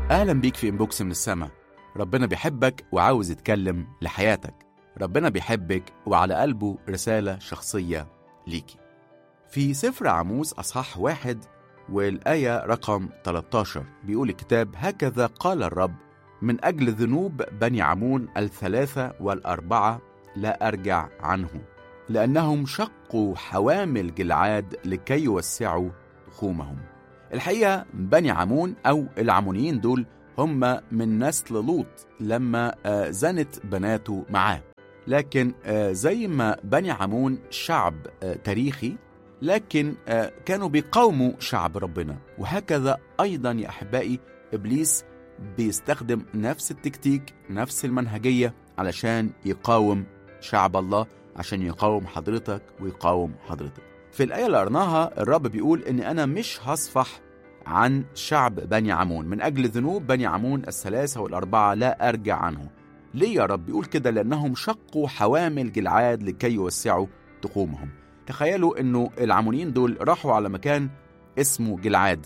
أهلا بيك في إنبوكس من السما ربنا بيحبك وعاوز يتكلم لحياتك ربنا بيحبك وعلى قلبه رسالة شخصية ليكي في سفر عموس أصحاح واحد والآية رقم 13 بيقول الكتاب هكذا قال الرب من أجل ذنوب بني عمون الثلاثة والأربعة لا أرجع عنه لأنهم شقوا حوامل جلعاد لكي يوسعوا تخومهم الحقيقة بني عمون أو العمونيين دول هم من نسل لوط لما آه، زنت بناته معاه لكن آه، زي ما بني عمون شعب آه، تاريخي لكن آه، كانوا بيقاوموا شعب ربنا وهكذا أيضا يا أحبائي إبليس بيستخدم نفس التكتيك نفس المنهجية علشان يقاوم شعب الله عشان يقاوم حضرتك ويقاوم حضرتك في الآية اللي قرناها الرب بيقول إن أنا مش هصفح عن شعب بني عمون من أجل ذنوب بني عمون الثلاثة والأربعة لا أرجع عنه ليه يا رب بيقول كده لأنهم شقوا حوامل جلعاد لكي يوسعوا تخومهم تخيلوا أنه العمونيين دول راحوا على مكان اسمه جلعاد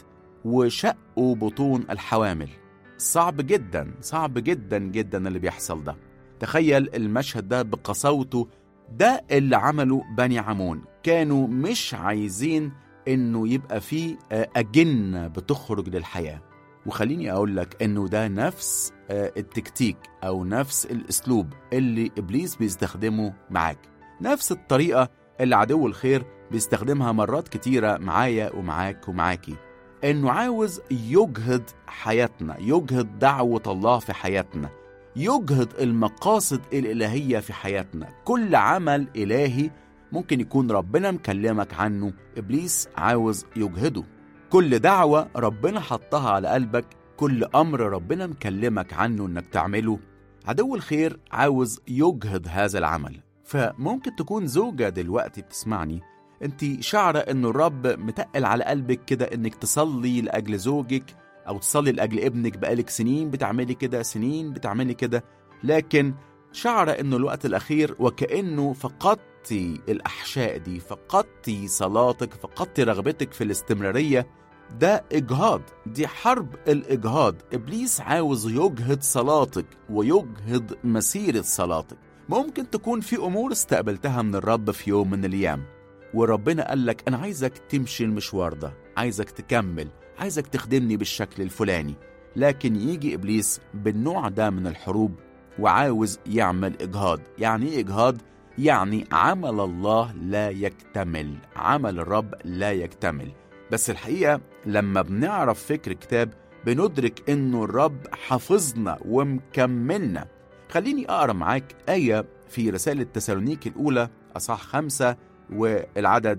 وشقوا بطون الحوامل صعب جدا صعب جدا جدا اللي بيحصل ده تخيل المشهد ده بقساوته ده اللي عمله بني عمون كانوا مش عايزين انه يبقى فيه آه، أجنة بتخرج للحياة وخليني أقول لك إنه ده نفس آه، التكتيك أو نفس الأسلوب اللي إبليس بيستخدمه معاك نفس الطريقة اللي عدو الخير بيستخدمها مرات كتيرة معايا ومعاك ومعاكي إنه عاوز يجهض حياتنا يجهض دعوة الله في حياتنا يجهض المقاصد الإلهية في حياتنا كل عمل إلهي ممكن يكون ربنا مكلمك عنه إبليس عاوز يجهضه كل دعوة ربنا حطها على قلبك كل أمر ربنا مكلمك عنه إنك تعمله عدو الخير عاوز يجهض هذا العمل فممكن تكون زوجة دلوقتي بتسمعني انت شعرة انه الرب متقل على قلبك كده انك تصلي لأجل زوجك او تصلي لأجل ابنك بقالك سنين بتعملي كده سنين بتعملي كده لكن شعر انه الوقت الاخير وكانه فقدتي الاحشاء دي فقدتي صلاتك فقدتي رغبتك في الاستمراريه ده اجهاض دي حرب الاجهاض ابليس عاوز يجهض صلاتك ويجهض مسيره صلاتك ممكن تكون في امور استقبلتها من الرب في يوم من الايام وربنا قال لك انا عايزك تمشي المشوار ده عايزك تكمل عايزك تخدمني بالشكل الفلاني لكن يجي ابليس بالنوع ده من الحروب وعاوز يعمل اجهاض يعني ايه اجهاض يعني عمل الله لا يكتمل عمل الرب لا يكتمل بس الحقيقه لما بنعرف فكر الكتاب بندرك انه الرب حافظنا ومكملنا خليني اقرا معاك ايه في رساله تسالونيك الاولى اصح خمسة والعدد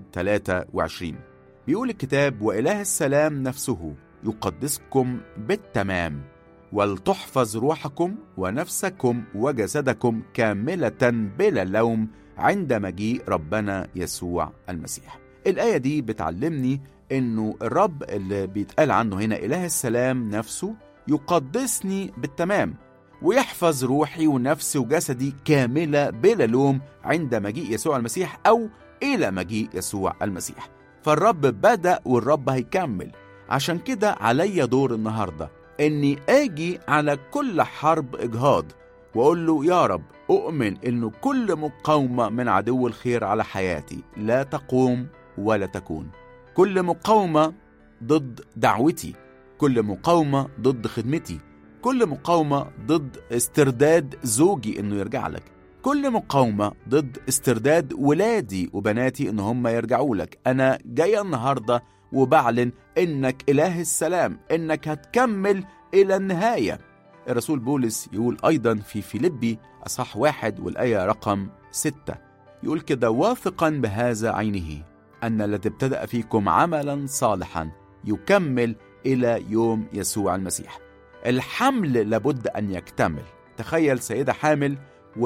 23 بيقول الكتاب واله السلام نفسه يقدسكم بالتمام ولتحفظ روحكم ونفسكم وجسدكم كاملة بلا لوم عند مجيء ربنا يسوع المسيح. الآية دي بتعلمني إنه الرب اللي بيتقال عنه هنا إله السلام نفسه يقدسني بالتمام ويحفظ روحي ونفسي وجسدي كاملة بلا لوم عند مجيء يسوع المسيح أو إلى مجيء يسوع المسيح. فالرب بدأ والرب هيكمل. عشان كده عليا دور النهارده اني اجي على كل حرب اجهاض واقول له يا رب اؤمن انه كل مقاومه من عدو الخير على حياتي لا تقوم ولا تكون كل مقاومه ضد دعوتي كل مقاومه ضد خدمتي كل مقاومه ضد استرداد زوجي انه يرجع لك كل مقاومه ضد استرداد ولادي وبناتي ان هم يرجعوا لك انا جاي النهارده وبعلن انك اله السلام انك هتكمل الى النهايه الرسول بولس يقول ايضا في فيليبي اصح واحد والايه رقم ستة يقول كده واثقا بهذا عينه ان الذي ابتدا فيكم عملا صالحا يكمل الى يوم يسوع المسيح الحمل لابد ان يكتمل تخيل سيده حامل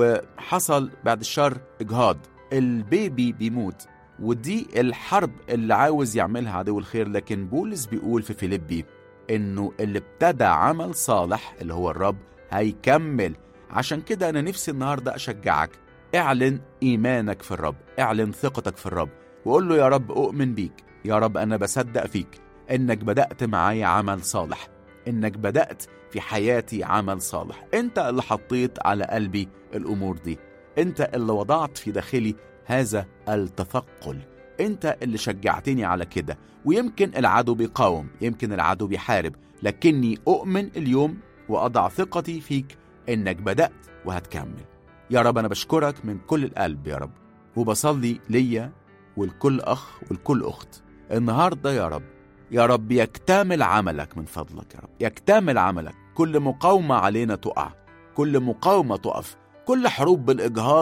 وحصل بعد الشر اجهاض البيبي بيموت ودي الحرب اللي عاوز يعملها عدو الخير لكن بولس بيقول في فيليبي انه اللي ابتدى عمل صالح اللي هو الرب هيكمل عشان كده انا نفسي النهارده اشجعك اعلن ايمانك في الرب اعلن ثقتك في الرب وقول له يا رب اؤمن بيك يا رب انا بصدق فيك انك بدات معايا عمل صالح إنك بدأت في حياتي عمل صالح أنت اللي حطيت على قلبي الأمور دي أنت اللي وضعت في داخلي هذا التثقل أنت اللي شجعتني على كده ويمكن العدو بيقاوم يمكن العدو بيحارب لكني أؤمن اليوم وأضع ثقتي فيك إنك بدأت وهتكمل يا رب أنا بشكرك من كل القلب يا رب وبصلي ليا ولكل أخ ولكل أخت النهاردة يا رب يا رب يكتمل عملك من فضلك يا رب يكتمل عملك كل مقاومة علينا تقع كل مقاومة تقف كل حروب بالإجهاض